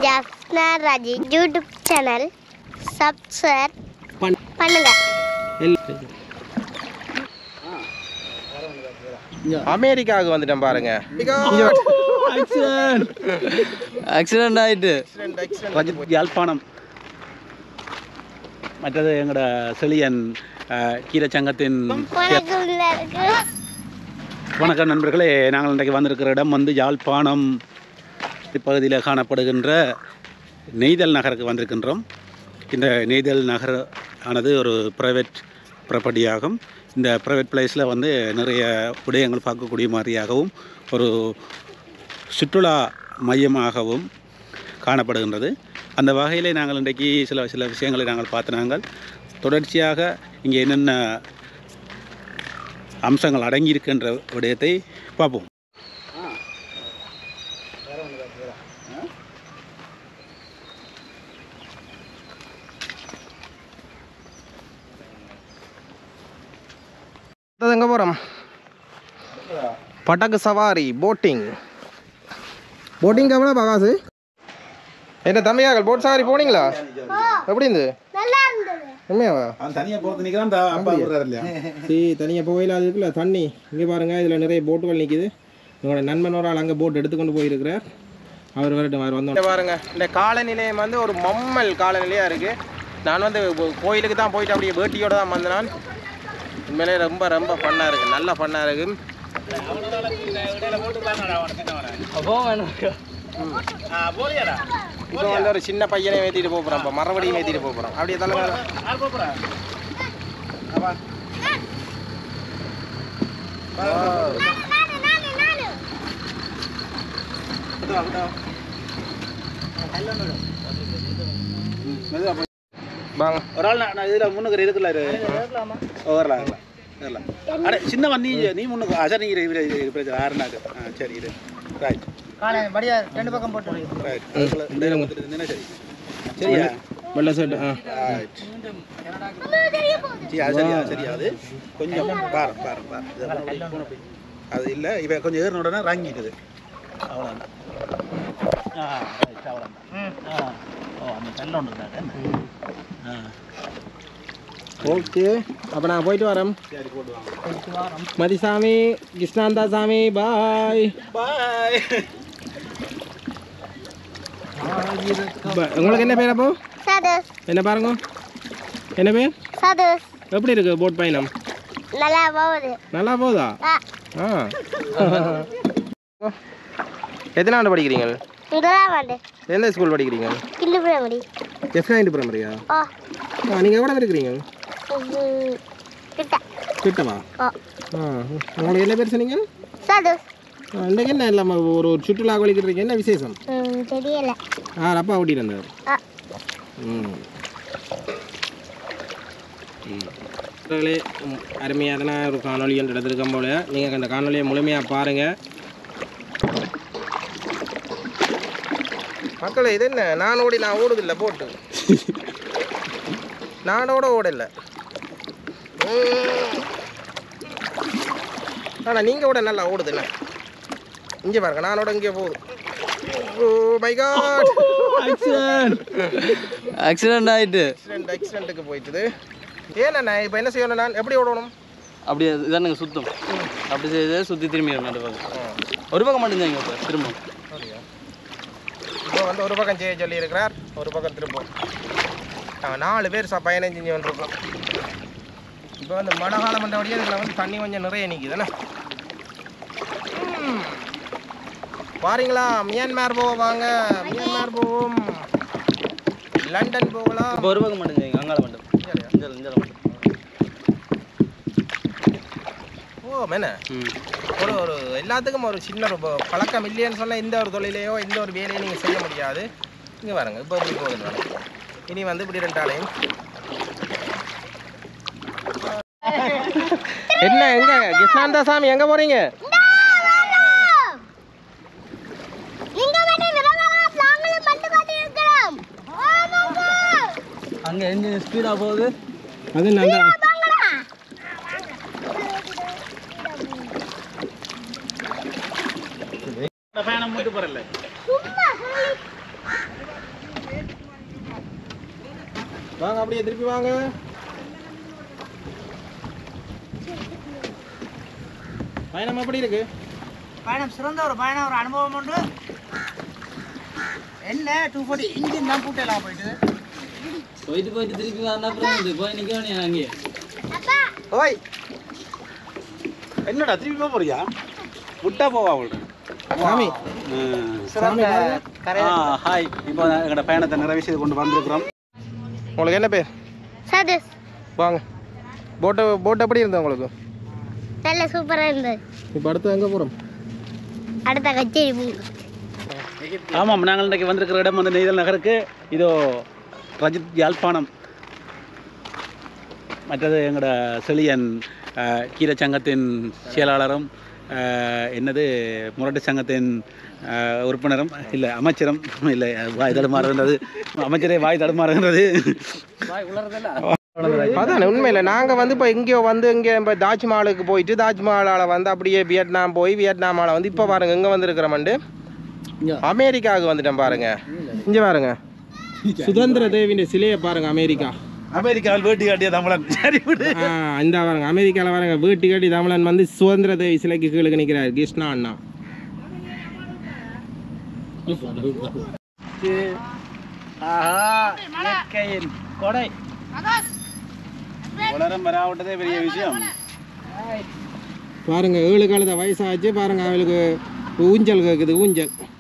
Jaffna Raji YouTube channel subscribe பண் பண்ணுங்க அமெரிக்காவுக்கு வந்துட்டேன் பாருங்க ஆக்சிடென்ட் ஆயிட்டு ரஜித் யாழ்ப்பாணம் மற்றது எங்களோட செழியன் அஹ், கீரை சங்கத்தின் வணக்கம் எல்லாருக்கும் வணக்கம் நண்பர்களே நாங்கள் இன்றைக்கு வந்திருக்கிற இடம் வந்து யாழ்ப்பாணம் இப்பகுதியில் காணப்படுகின்ற நெய்தல் நகருக்கு வந்திருக்கின்றோம் இந்த நெய்தல் நகர் ஆனது ஒரு ப்ரைவேட் ப்ராப்பர்ட்டியாகும் இந்த ப்ரைவேட் பிளேஸில் வந்து நிறைய விடயங்கள் பார்க்கக்கூடிய மாதிரியாகவும் ஒரு சுற்றுலா மையமாகவும் காணப்படுகின்றது அந்த வகையிலே நாங்கள் இன்றைக்கு சில சில விஷயங்களை நாங்கள் பார்த்து நாங்கள் தொடர்ச்சியாக இங்கே என்னென்ன அம்சங்கள் அடங்கியிருக்கின்ற விடயத்தை பார்ப்போம் எங்கே போகிறோம் படகு சவாரி போட்டிங் போட்டிங் எவ்வளோ பகாசு என்ன தம்பியாக்கள் போட் சவாரி போனீங்களா எப்படி இருந்து நல்லா இருந்தது உண்மையாவா அவன் தனியாக போகிறது நிற்கிறான் அப்பா விடுறாரு இல்லையா சரி தனியாக போகையில் அது இருக்குல்ல தண்ணி இங்கே பாருங்கள் இதில் நிறைய போட்டுகள் நிற்கிது உங்களோட நண்பன் ஒரு ஆள் அங்கே போட் எடுத்துக்கொண்டு போயிருக்கிறார் அவர் வரட்டும் அவர் வந்தோம் பாருங்க இந்த காலநிலையம் வந்து ஒரு மம்மல் காலநிலையாக இருக்குது நான் வந்து கோ- கோயிலுக்கு தான் போயிட்டு அப்படியே வேட்டியோட தான் வந்தேன் நான் உண்மையிலே ரொம்ப ரொம்ப ஃபன்னாக இருக்குது நல்ல ஃபன்னாக இருக்குது இப்போ வந்து ஒரு சின்ன பையனை ஏற்றிட்டு போகிறோம் இப்போ மறுபடியும் ஏற்றிட்டு போகிறோம் அப்படியே தலைவர் வாங்க ஒரு ஆள் நான் இதில் முன்னுக்கு இருக்குல்ல இது ஓ, வரலாம் வரலாம் வரலாம் அட சின்னவன் நீ நீ முன்னுக்கு அசர் நீ இரு பிரச்சனை ஆறுனாக்கு ஆ சரி இரு ரைட் ரெண்டு பக்கம் போட்டு ரைட் அதுக்குள்ள இடையில வந்துட்டு இருந்தீங்கன்னா சரி சரியா வெள்ளை சைடு ஆ ரைட் சரி அது சரியா சரியா அது கொஞ்சம் பாரு பாரு பாரு இது அப்படி போன அப்படி. அது இல்லை இவன் கொஞ்சம் ஏறின உடனே ராங்கிட்டுது அவ்வளோதான் ஆ ரைட் அவ்வளோதான் ஆ ஓ அந்த கல்ல ஒன்று இருந்தாங்க ஆ ஓகே அப்போ நான் போயிட்டு வரேன் சரி போட்டு வாங்க மதிசாமி கிருஷ்ணாந்தா சாமி பாய் பாய் உங்களுக்கு என்ன பேர் அப்போ சதோஸ் என்ன பாருங்க என்ன பேர் சதோஸ் எப்படி இருக்கு போட் பயணம் நல்லா போகுது நல்லா போதா ஆ ஆ எத்தனை ஆண்டு படிக்கிறீங்க முதலாம் ஆண்டு எந்த ஸ்கூல் படிக்கிறீங்க கிண்டு பிறமடி எஃப் நைன்டி பிரைமரியா ஓ ஆ நீங்கள் எவ்வளோ இருக்கிறீங்க ம், கிட்ட கிட்டவா ஓ ஆ உங்களுக்கு என்ன பேர் சொன்னீங்க சதோஸ் ஆ, இன்றைக்கு என்ன இல்லாமல் ஒரு ஒரு சுற்றுலா வலிக்கிறீங்க என்ன விசேஷம் ம் தெரியல ஆ அப்பா ஓட்டிட்டு வந்தார் ஆ ம் மக்களே, ம், அருமையான ஒரு காணொளி என்று எடுத்திருக்கோம் போல நீங்கள் அந்த காணொலியை முழுமையாக பாருங்கள் மக்களே இது என்ன நான் ஓடி நான் ஓடுதில்லை போட்டு நானோட ஓடல ஆனால் நீங்கள் ஓட நல்லா ஓடுதுல்ல இங்கே பாருங்க நானோட இங்கே போகுது ஓ மை காட் ஆக்சிடென்ட் ஆயிட்டு ஆக்சிடென்ட் ஆக்சிடென்ட்டுக்கு போயிட்டுது ஏண்ணா இப்போ என்ன செய்யணும் நான் எப்படி ஓடணும் அப்படியே இதானுங்க சுத்தம் அப்படி செய்து சுற்றி திரும்பி நடு பக்கம் ஒரு பக்கம் மட்டும் தான் இப்போ திரும்ப இப்போ வந்து ஒரு பக்கம் செய்ய சொல்லி இருக்கிறார் ஒரு பக்கம் திருப்போம் நாங்கள் நாலு பேர் ச பயணம் செஞ்சு வந்துருக்கோம் இப்போ வந்து மழை காலம் பண்ணுறபடியே இதில் வந்து தண்ணி கொஞ்சம் நிறைய நிற்குதுண்ணே ம். வாரீங்களா மியான்மார் போக வாங்க மியான்மார் போவோம் லண்டன் போகலாம் இப்போ ஒரு பக்கம் மட்டும் செய்யுங்க அங்கால மட்டும் இந்த இந்த மட்டும் ஓ மேன ம் ஒரு ஒரு எல்லாத்துக்கும் ஒரு சின்ன ஒரு ப- பழக்கம் இல்லைன்னு சொன்னால் எந்த ஒரு தொழிலையோ எந்த ஒரு வேலையும் நீங்கள் செய்ய முடியாது இங்கே பாருங்க இப்போ எப்படி போகுது பாருங்க. இனி வந்து இப்படி ரெண்டாலையும் என்ன எங்க கிருஷ்ணாந்தா சாமி எங்க போறீங்க நீங்க மட்டும் விரவலாம் நாங்களும் பட்டு காட்டி இருக்கிறோம் ஆமாங்க அங்கே என்ஜின் ஸ்பீடாக போகுது அது நான் வாங்கடா பயணம் மட்டும் பரல சும்மா சொல்லி வாங்க அப்படியே திருப்பி வாங்க பயணம் எப்படி இருக்கு பயணம் சிறந்த ஒரு பயணம் ஒரு அனுபவம் உண்டு என்ன டூ ஃபோர்ட்டி இன்ஜின் தான் பூட்டெல்லாம் போயிட்டு போயிட்டு போயிட்டு திருப்பி வரணும் அப்புறம் வந்து போய் நிற்க வேண்டிய அங்கேயே ஓய் என்னடா திருப்பி போக போறியா விட்டா போவா அவள்கிட்ட சாமி சாமி பாருங்க. ஆ ஹாய் இப்போ எங்களோட பயணத்தை நிறைவு செய்து கொண்டு வந்திருக்கிறோம் உங்களுக்கு என்ன பேர் சதீஷ் வாங்க போட்டு போட் எப்படி இருந்தது உங்களுக்கு நல்ல சூப்பராக இருந்தது இப்போ அடுத்து எங்கே போகிறோம் அடுத்த கச்சேரி பூங்கா ஆமாம் நாங்கள் இன்றைக்கு வந்திருக்கிற இடம் வந்து நெய்தல் நகருக்கு இதோ ரஜித் யாழ்ப்பாணம் மற்றது எங்களோட செழியன் அஹ், கீரை சங்கத்தின் செயலாளரும் அஹ், என்னது முரட்டு சங்கத்தின் அஹ், உறுப்பினரும் இல்லை அமைச்சரும் இல்லை வாய் தடுமாறுகின்றது அமைச்சரே வாய் தடுமாறுகின்றது அதான் உண்மையில் நாங்கள் வந்து இப்போ எங்கேயோ வந்து இங்கே இப்போ தாஜ்மஹாலுக்கு போயிட்டு தாஜ்மஹாலால் வந்து அப்படியே வியட்நாம் போய் வியட்நாமால் வந்து இப்போ பாருங்க எங்கே வந்திருக்கிறோம்ண்டு அமெரிக்காவுக்கு வந்துட்டோம் பாருங்க இங்கே பாருங்க சுதந்திர தேவியின் சிலையை பாருங்க அமெரிக்கா அமெரிக்காவில் வேட்டி காட்டிய தமிழன் சரி விடு ஆ, இந்த பாருங்க அமெரிக்காவில் பாருங்க வீட்டு கட்டி தமிழன் வந்து சுதந்திர தேவி சிலைக்கு கீழே நிற்கிறார் கிருஷ்ணா அண்ணா ஆஹா இயற்கையின் கொடை உலரம் வராவிட்டதே பெரிய விஷயம் பாருங்க ஏழு காலத்தை வயசாச்சு பாருங்க அவளுக்கு ஊஞ்சல் கேட்குது ஊஞ்சல்